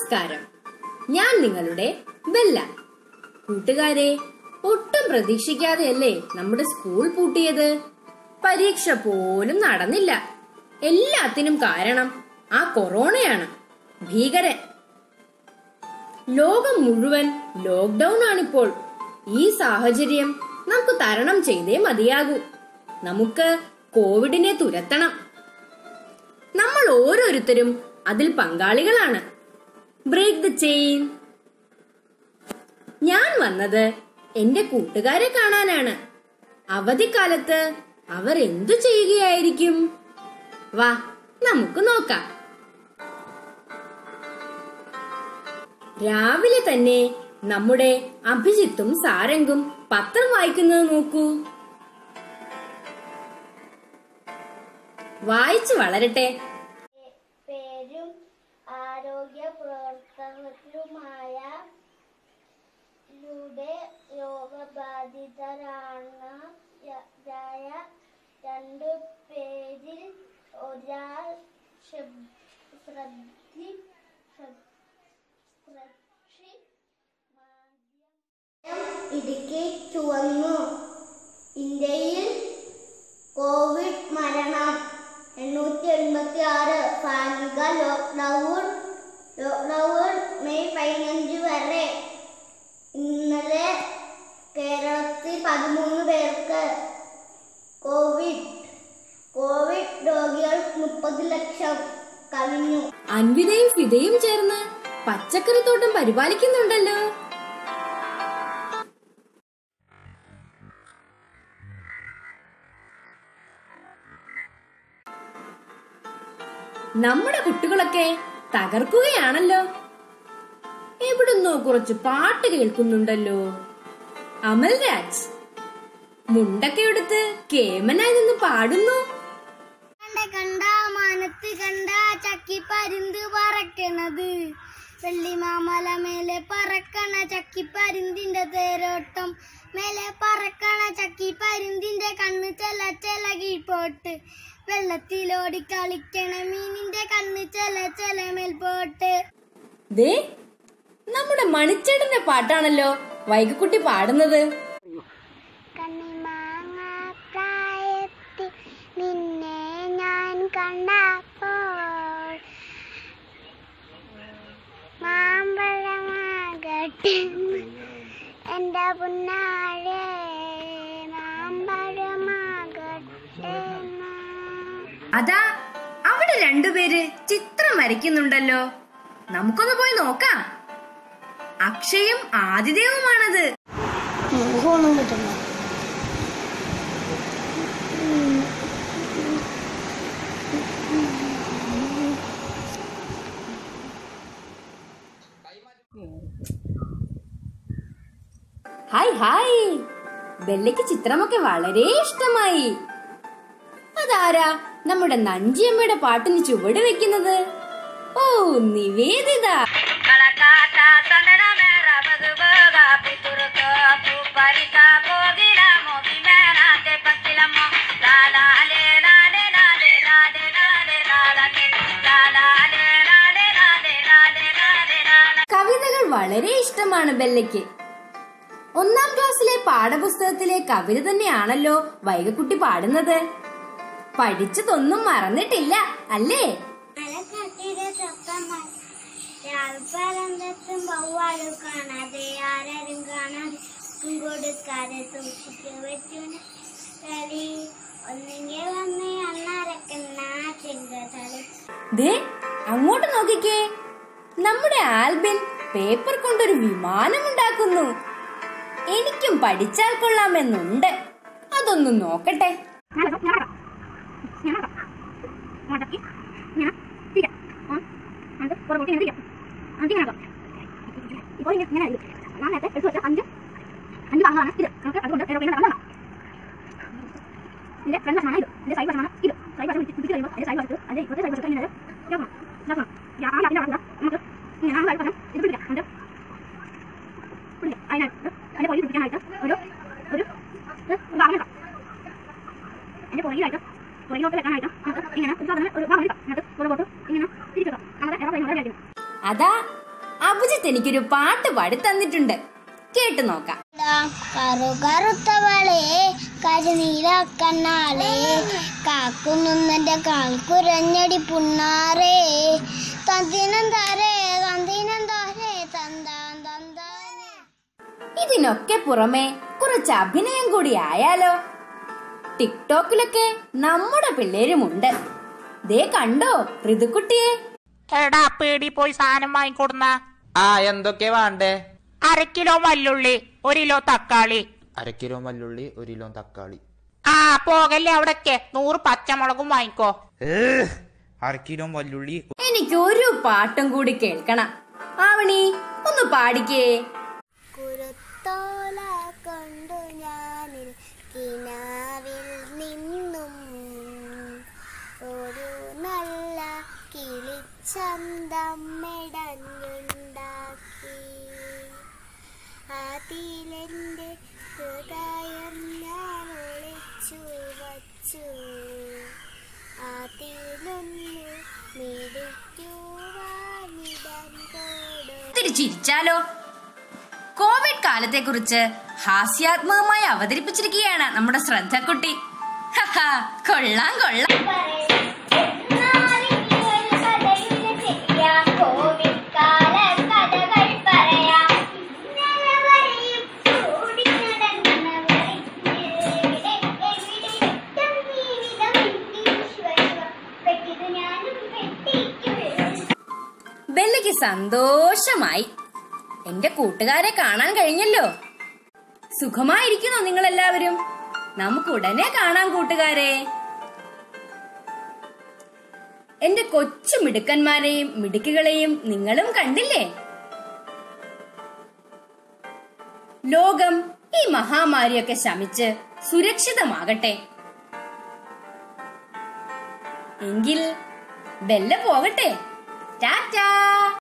നമസ്കാരം ഞാൻ നിങ്ങളുടെ ബെല്ല കൂട്ടുകാരെ ഒട്ടും പ്രതീക്ഷിക്കാതെയല്ലേ നമ്മുടെ സ്കൂൾ പൂട്ടിയത് പരീക്ഷ പോലും നടന്നില്ല എല്ലാത്തിനും കാരണം ആ കൊറോണയാണ് ഭീകരൻ ലോകം മുഴുവൻ ലോക്ക്ഡൌൺ ആണിപ്പോൾ ഈ സാഹചര്യം നമുക്ക് തരണം ചെയ്തേ മതിയാകൂ നമുക്ക് കോവിഡിനെ തുരത്തണം നമ്മൾ ഓരോരുത്തരും അതിൽ പങ്കാളികളാണ് ബ്രേക്ക് ദ ചെയിൻ ഞാൻ വന്നത് എന്റെ കൂട്ടുകാരെ കാണാനാണ് അവധിക്കാലത്ത് അവർ എന്തു ചെയ്യുകയായിരിക്കും വാ നമുക്ക് നോക്കാം രാവിലെ തന്നെ നമ്മുടെ അഭിജിത്തും സാരംഗും പത്രം വായിക്കുന്നത് നോക്കൂ വായിച്ചു വളരട്ടെ പേരും ആരോഗ്യ പ്രവർത്തകരുമായ യുടെ രോഗബാധിതരാണ് യായ രണ്ടു പേരിൽ ഒരാൾ ശ്രദ്ധ- ശ്രദ്ധി ശ്രദ്ധ- ശ്രദ്ധി ഇടുക്കി ചുവന്നു ഇന്ത്യയിൽ കോവിഡ് മരണം എണ്ണൂറ്റി എൺപത്തി ആറ് ഭാഗിക ലോക്ക്ഡൗൺ ലോക്ക്ഡൗൺ മെയ് പതിനഞ്ച് വരെ ഇന്നലെ കേരളത്തിൽ പതിമൂന്ന് പേർക്ക് കോവിഡ് കോവിഡ് രോഗികൾ മുപ്പത് ലക്ഷം കവിഞ്ഞു അൻവിതയും ഫിദയും ചേർന്ന് പച്ചക്കറിത്തോട്ടം പരിപാലിക്കുന്നുണ്ടല്ലോ നമ്മുടെ കുട്ടികളൊക്കെ തകർക്കുകയാണല്ലോ എവിടുന്നോ കുറച്ച് പാട്ട് കേൾക്കുന്നുണ്ടല്ലോ അമൽ രാജ് മുണ്ടൊക്കെ എടുത്ത് കേമനായി നിന്ന് പാടുന്നു കണ്ട കണ്ട മാനത്ത് കണ്ട ചക്കി പരുന്ത് പറക്കണത് വെള്ളിമാമല മേലെ പറക്കണ ചക്കി പരുന്തിന്റെ തേരോട്ടം മേലെ പറക്കണ ചക്കി പരുന്തിന്റെ കണ്ണ് ചെല ചെല കീഴ്പോട്ട് വെള്ളത്തിലോടി കളിക്കണ മീനിന്റെ കണ്ണ് ചെല ചെല മേൽപോട്ട് ദേ നമ്മുടെ മണിച്ചേട്ടന്റെ പാട്ടാണല്ലോ വൈകക്കുട്ടി പാടുന്നത് കണ്ണിമാങ്ങ പ്രായത്തിൽ നിന്നെ ഞാൻ കണ്ടപ്പോൾ മാമ്പഴമാകട്ടെ എന്റെ പുന്നാരെ മാമ്പഴമാകട്ടെ അതാ അവിടെ രണ്ടുപേര് ചിത്രം വരയ്ക്കുന്നുണ്ടല്ലോ നമുക്കൊന്ന് പോയി നോക്കാം അക്ഷയും ആതിദേവുമാണത് മുഖമൊന്നും പറ്റില്ല ഹായ് ഹായ് ബെല്ലയ്ക്ക് ചിത്രമൊക്കെ വളരെ ഇഷ്ടമായി അതാരാ നമ്മുടെ നഞ്ചിയമ്മയുടെ പാട്ടിന് ചുവട് വെക്കുന്നത് ഓ നിവേദിത കവിതകൾ വളരെ ഇഷ്ടമാണ് ബെല്ലയ്ക്ക് ഒന്നാം ക്ലാസ്സിലെ പാഠപുസ്തകത്തിലെ കവിത തന്നെയാണല്ലോ വൈകക്കുട്ടി പാടുന്നത് പഠിച്ചതൊന്നും മറന്നിട്ടില്ല അല്ലേ മലക്കട്ടിയുടെ ശബ്ദങ്ങൾ രാൽപ്പരന്തത്തും വവ്വാലും കാണാതെ ആരും കാണാതെ കൊടുക്കാതെ സൂക്ഷിച്ചു വെച്ചുന് കളി ഒന്നെങ്കിൽ വന്ന് അണ്ണാരക്കുന്ന ചെങ്കതളി ദേ അങ്ങോട്ട് നോക്കിക്കേ നമ്മുടെ ആൽബിൻ പേപ്പർ കൊണ്ടൊരു വിമാനം ഉണ്ടാക്കുന്നു എനിക്കും പഠിച്ചാൽ കൊള്ളാമെന്നുണ്ട് അതൊന്ന് നോക്കട്ടെ അതിന്റെ പുറകിലായിട്ട് പുറകിലോട്ട് വെക്കാനായിട്ട് നമുക്ക് ഇങ്ങനെ ഒരു സാധനം ഒരു ഭാഗം എടുക്കാം എന്നിട്ട് പുറകോട്ട് ഇങ്ങനെ തിരിക്കുക അങ്ങനെ എറർ ചെയ്യുന്നത് വിചാരിക്കുന്നു അതാ അഭിജിത്ത് എനിക്കൊരു പാട്ട് പാടി തന്നിട്ടുണ്ട് കേട്ടു നോക്കാം കറു കറുത്തവളെ കരിനീല കണ്ണാളെ കാക്കുന്നുന്നെന്റെ കാൽ കുരഞ്ഞടി പുണ്ണാറേ തന്തിനം താരേ തന്തിനം താരേ തന്താൻ തന്താനേ ഇതിനൊക്കെ പുറമെ കുറച്ച് അഭിനയം കൂടി ആയാലോ ടിക്ടോക്കിലൊക്കെ നമ്മുടെ പിള്ളേരുമുണ്ട് ദേ കണ്ടോ ഋതുക്കുട്ടിയെ എടാ പേടി പോയി സാധനം വാങ്ങിക്കൊടുന്ന ആ എന്തൊക്കെ വേണ്ടേ അര കിലോ വല്ലുള്ളി ഒരു കിലോ തക്കാളി അര കിലോ മല്ലുള്ളി ഒരു കിലോ തക്കാളി ആ പോകല്ലേ അവിടൊക്കെ നൂറ് പച്ചമുളകും വാങ്ങിക്കോ അര കിലോ വല്ലുള്ളി എനിക്ക് ഒരു പാട്ടും കൂടി കേൾക്കണം ആവണി ഒന്ന് പാടിക്കേ കുരുത്തോല കൊണ്ടു ഞാനിൽ കിനാവിൽ നിന്നും ഒരു നല്ല കിളിച്ചന്തം മെടഞ്ഞുണ്ടാക്കി അതിലെന്റെ ഹൃദയം ഞാൻ ഒളിച്ചു വച്ചു അതിലൊന്നു മിടിക്കുവാനിടം കൊടു ഇത്തിരി ചിരിച്ചാലോ കോവിഡ് കാലത്തെ കുറിച്ച് ഹാസ്യാത്മകമായി അവതരിപ്പിച്ചിരിക്കുകയാണ് നമ്മുടെ ശ്രദ്ധക്കുട്ടി ഹഹ, കൊള്ളാം കൊള്ളാം ബെല്ലയ്ക്ക് സന്തോഷമായി എന്റെ കൂട്ടുകാരെ കാണാൻ കഴിഞ്ഞല്ലോ സുഖമായിരിക്കുന്നോ നിങ്ങൾ എല്ലാവരും നമുക്ക് ഉടനെ കാണാം കൂട്ടുകാരെ എന്റെ കൊച്ചു മിടുക്കന്മാരെയും മിടുക്കുകളെയും നിങ്ങളും കണ്ടില്ലേ ലോകം ഈ മഹാമാരിയൊക്കെ ശമിച്ച് സുരക്ഷിതമാകട്ടെ എങ്കിൽ ബെല്ല പോകട്ടെ ടാറ്റാ